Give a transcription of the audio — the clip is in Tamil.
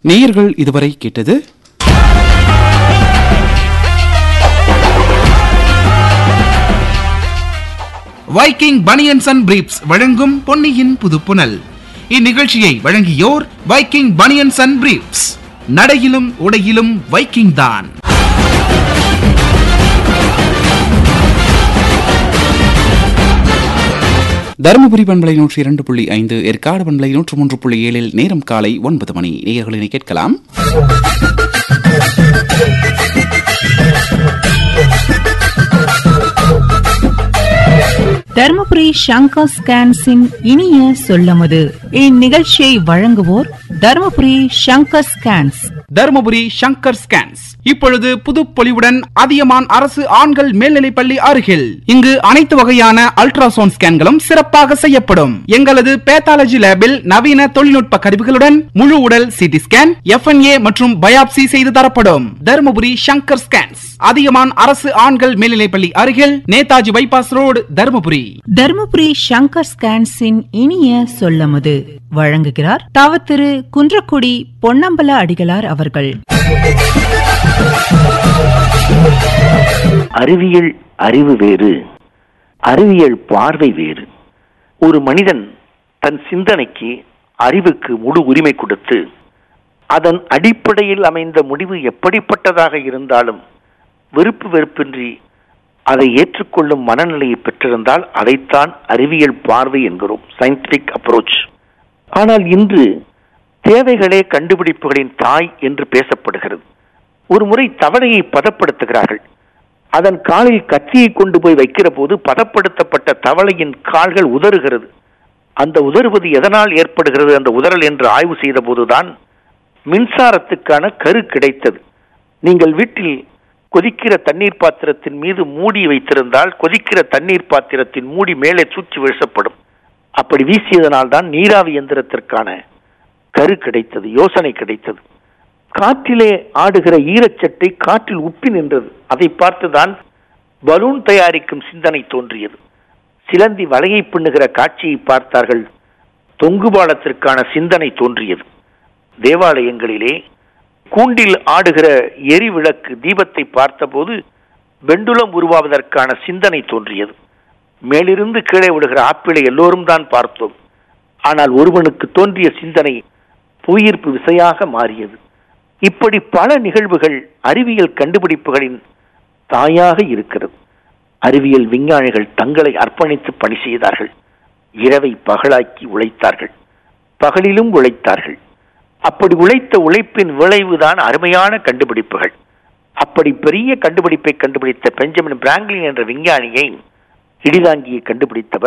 நேயர்கள் இதுவரை கேட்டது வைக்கிங் பனியன்ஸ் அண்ட் பிரீப்ஸ் வழங்கும் பொன்னியின் புதுப்புனல் இந்நிகழ்ச்சியை வழங்கியோர் வைக்கிங் பனியன்ஸ் அண்ட் பிரீப்ஸ் நடையிலும் உடையிலும் வைக்கிங் தான் தருமபுரி பண்பலை நூற்றி இரண்டு புள்ளி ஐந்து ஏற்காடு பண்பலை நூற்று மூன்று புள்ளி ஏழில் நேரம் காலை ஒன்பது மணி நேயர்களினை கேட்கலாம் தர்மபுரி சங்கர் ஸ்கேன்ஸின் இனிய சொல்லமுது இந்நிகழ்ச்சியை வழங்குவோர் தர்மபுரி சங்கர் ஸ்கேன்ஸ் தருமபுரி சங்கர் ஸ்கேன்ஸ் இப்பொழுது புதுப்பொலிவுடன் அதியமான் அரசு ஆண்கள் மேல்நிலைப்பள்ளி அருகில் இங்கு அனைத்து வகையான அல்ட்ராசவுண்ட் ஸ்கேன்களும் சிறப்பாக செய்யப்படும் எங்களது பேத்தாலஜி லேபில் நவீன தொழில்நுட்ப கருவிகளுடன் முழு உடல் சிடி ஸ்கேன் எஃப்என்ஏ மற்றும் பயாப்சி செய்து தரப்படும் தருமபுரி சங்கர் ஸ்கேன்ஸ் அதியமான் அரசு ஆண்கள் மேல்நிலைப்பள்ளி அருகில் நேதாஜி பைபாஸ் ரோடு தருமபுரி தர்மபுரி சங்கர் ஸ்கேன்ஸின் இனிய சொல்லமுது வழங்குகிறார் தவ திரு குன்றக்குடி பொன்னம்பல அடிகளார் அவர்கள் அறிவியல் அறிவு வேறு அறிவியல் பார்வை வேறு ஒரு மனிதன் தன் சிந்தனைக்கு அறிவுக்கு முழு உரிமை கொடுத்து அதன் அடிப்படையில் அமைந்த முடிவு எப்படிப்பட்டதாக இருந்தாலும் வெறுப்பு வெறுப்பின்றி அதை ஏற்றுக்கொள்ளும் மனநிலையை பெற்றிருந்தால் அதைத்தான் அறிவியல் பார்வை என்கிறோம் சயின்டிபிக் அப்ரோச் ஆனால் இன்று தேவைகளே கண்டுபிடிப்புகளின் தாய் என்று பேசப்படுகிறது ஒரு முறை தவளையை பதப்படுத்துகிறார்கள் அதன் காலில் கத்தியை கொண்டு போய் வைக்கிற போது பதப்படுத்தப்பட்ட தவளையின் கால்கள் உதறுகிறது அந்த உதறுவது எதனால் ஏற்படுகிறது அந்த உதறல் என்று ஆய்வு செய்த போதுதான் மின்சாரத்துக்கான கரு கிடைத்தது நீங்கள் வீட்டில் கொதிக்கிற தண்ணீர் பாத்திரத்தின் மீது மூடி வைத்திருந்தால் கொதிக்கிற தண்ணீர் பாத்திரத்தின் மூடி மேலே சுற்றி வீசப்படும் அப்படி வீசியதனால் தான் நீராவி எந்திரத்திற்கான கரு கிடைத்தது யோசனை கிடைத்தது காற்றிலே ஆடுகிற ஈரச்சட்டை காற்றில் உப்பி நின்றது அதை பார்த்துதான் பலூன் தயாரிக்கும் சிந்தனை தோன்றியது சிலந்தி வலையை பின்னுகிற காட்சியை பார்த்தார்கள் தொங்குபாலத்திற்கான சிந்தனை தோன்றியது தேவாலயங்களிலே கூண்டில் ஆடுகிற எரி விளக்கு தீபத்தை பார்த்தபோது வெண்டுலம் உருவாவதற்கான சிந்தனை தோன்றியது மேலிருந்து கீழே விடுகிற ஆப்பிளை எல்லோரும் தான் பார்த்தோம் ஆனால் ஒருவனுக்கு தோன்றிய சிந்தனை புவியீர்ப்பு விசையாக மாறியது இப்படி பல நிகழ்வுகள் அறிவியல் கண்டுபிடிப்புகளின் தாயாக இருக்கிறது அறிவியல் விஞ்ஞானிகள் தங்களை அர்ப்பணித்து பணி செய்தார்கள் இரவை பகலாக்கி உழைத்தார்கள் பகலிலும் உழைத்தார்கள் அப்படி உழைத்த உழைப்பின் விளைவுதான் அருமையான கண்டுபிடிப்புகள் அப்படி பெரிய கண்டுபிடிப்பை கண்டுபிடித்த பெஞ்சமின் பிராங்க்லின் என்ற விஞ்ஞானியை இடிதாங்கியை கண்டுபிடித்தவர்